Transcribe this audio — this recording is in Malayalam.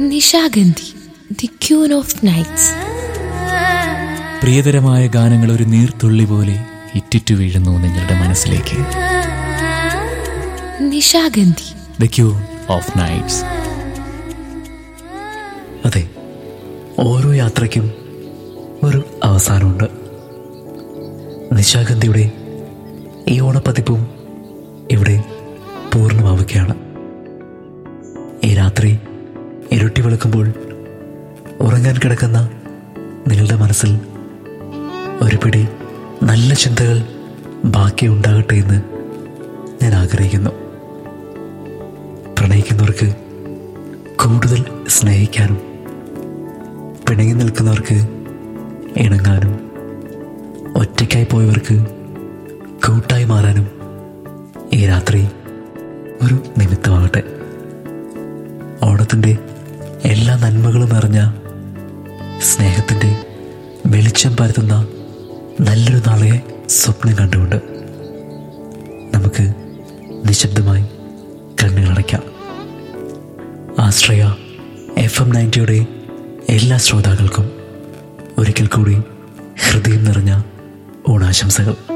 Nishagandhi the queen of nights പ്രിയതരമായ ഗാനങ്ങൾ ഒരു നീർത്തുള്ളി പോലെ ഇറ്റിറ്റു വീഴുന്നു നിങ്ങളുടെ മനസ്സിലേക്ക് Nishagandhi the queen of nights അതെ ഓരോ യാത്രയ്ക്കും ഒരു അവസാനമുണ്ട് നിശാഗന്ധിയുടെ ഈ ഓണപ്പതിപ്പും ഇവിടെ പൂർണ്ണമാവുകയാണ് ഈ രാത്രി ഇരുട്ടി വെളുക്കുമ്പോൾ ഉറങ്ങാൻ കിടക്കുന്ന നിങ്ങളുടെ മനസ്സിൽ ഒരു പിടി നല്ല ചിന്തകൾ ബാക്കി ഉണ്ടാകട്ടെ എന്ന് ഞാൻ ആഗ്രഹിക്കുന്നു പ്രണയിക്കുന്നവർക്ക് കൂടുതൽ സ്നേഹിക്കാനും പിണങ്ങി നിൽക്കുന്നവർക്ക് ഇണങ്ങാനും ഒറ്റയ്ക്കായി പോയവർക്ക് കൂട്ടായി മാറാനും ഈ രാത്രി ഒരു നിമിത്തമാകട്ടെ ഓണത്തിൻ്റെ എല്ലാ നന്മകളും നിറഞ്ഞ സ്നേഹത്തിൻ്റെ വെളിച്ചം പരത്തുന്ന നല്ലൊരു നാളെ സ്വപ്നം കണ്ടുകൊണ്ട് നമുക്ക് നിശബ്ദമായി കണ്ണുകളടയ്ക്കാം ആശ്രയ എഫ് എം നയൻറ്റിയുടെ എല്ലാ ശ്രോതാക്കൾക്കും ഒരിക്കൽ കൂടി ഹൃദയം നിറഞ്ഞ ഓണാശംസകൾ